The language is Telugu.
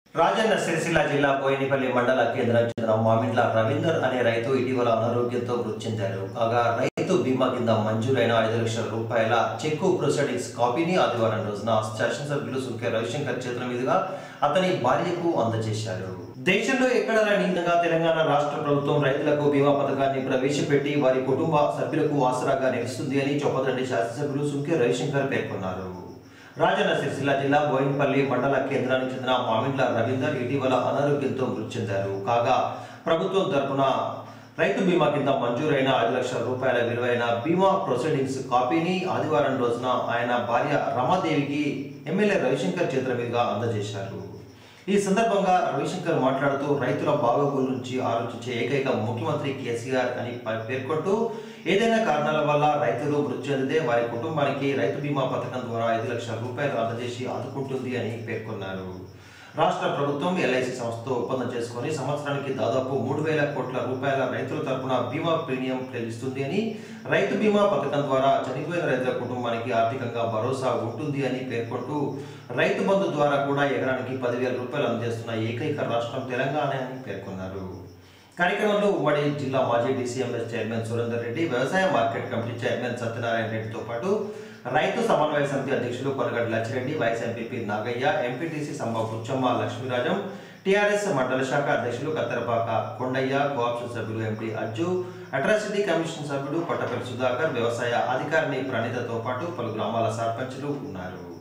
రాజన్న సిరిసిల్ల జిల్లా బోయినపల్లి మండల కేంద్రం చెందిన మామిండ్ల రవీందర్ అనే రైతు ఇటీవల అనారోగ్యంతో మృతి చెందారు కాగా రైతు బీమా కింద మంజూరైన ఐదు లక్షల రూపాయల చెక్కు ప్రొసీడింగ్స్ కాపీని ఆదివారం రోజున శాసనసభ్యులు సుంకె రవిశంకర్ చేతుల మీదుగా అతని భార్యకు అందజేశారు దేశంలో ఎక్కడ లేని విధంగా తెలంగాణ రాష్ట్ర ప్రభుత్వం రైతులకు బీమా పథకాన్ని ప్రవేశపెట్టి వారి కుటుంబ సభ్యులకు ఆసరాగా నిలుస్తుంది అని చొప్పదండి శాసనసభ్యులు సుంకె రవిశంకర్ పేర్కొన్నారు రాజన్న సిరిసిల్ల జిల్లా బోయినపల్లి మండల కేంద్రానికి చెందిన మామిండ్ల రవీందర్ ఇటీవల అనారోగ్యంతో మృతి చెందారు కాగా ప్రభుత్వం తరపున రైతు బీమా కింద మంజూరైన ఐదు లక్షల రూపాయల విలువైన బీమా ప్రొసీడింగ్స్ కాపీని ఆదివారం రోజున ఆయన భార్య రమాదేవికి ఎమ్మెల్యే రవిశంకర్ చేతుల మీదుగా అందజేశారు ఈ సందర్భంగా రవిశంకర్ మాట్లాడుతూ రైతుల బాగోగుల నుంచి ఆలోచించే ఏకైక ముఖ్యమంత్రి కేసీఆర్ అని ప- పేర్కొంటూ ఏదైనా కారణాల వల్ల రైతులు మృతి చెందితే వారి కుటుంబానికి రైతు బీమా పథకం ద్వారా ఐదు లక్షల రూపాయలు అందజేసి ఆదుకుంటుంది అని పేర్కొన్నారు రాష్ట్ర ప్రభుత్వం ఎల్ఐసి సంస్థతో ఒప్పందం చేసుకొని సంవత్సరానికి దాదాపు మూడు వేల కోట్ల రూపాయల రైతుల తరపున బీమా ప్రీమియం చెల్లిస్తుంది అని రైతు బీమా పథకం ద్వారా చనిపోయిన రైతుల కుటుంబానికి ఆర్థికంగా భరోసా ఉంటుంది అని పేర్కొంటూ రైతు బంధు ద్వారా కూడా ఎకరానికి పదివేల రూపాయలు అందజేస్తున్న ఏకైక రాష్ట్రం తెలంగాణ అని పేర్కొన్నారు కార్యక్రమంలో ఉమ్మడి జిల్లా మాజీ డీసీఎంఎస్ చైర్మన్ సురేందర్ రెడ్డి వ్యవసాయ మార్కెట్ కమిటీ చైర్మన్ సత్యనారాయణ రెడ్డితో పాటు రైతు సమన్వయ సమితి అధ్యక్షులు Konagaddi Lachireddy vice MPP Nagaiah MPTC Sambha Puchamma Lakshmirajam TRS మండల శాఖ అధ్యక్షులు కత్తెరపాక కొండయ్య కోఆప్షన్ సభ్యులు ఎంపీ అజ్జు అట్రాసిటీ కమిషన్ సభ్యుడు కొట్టపల్లి సుధాకర్ వ్యవసాయ అధికారిని ప్రణీతతో పాటు పలు గ్రామాల సర్పంచులు ఉన్నారు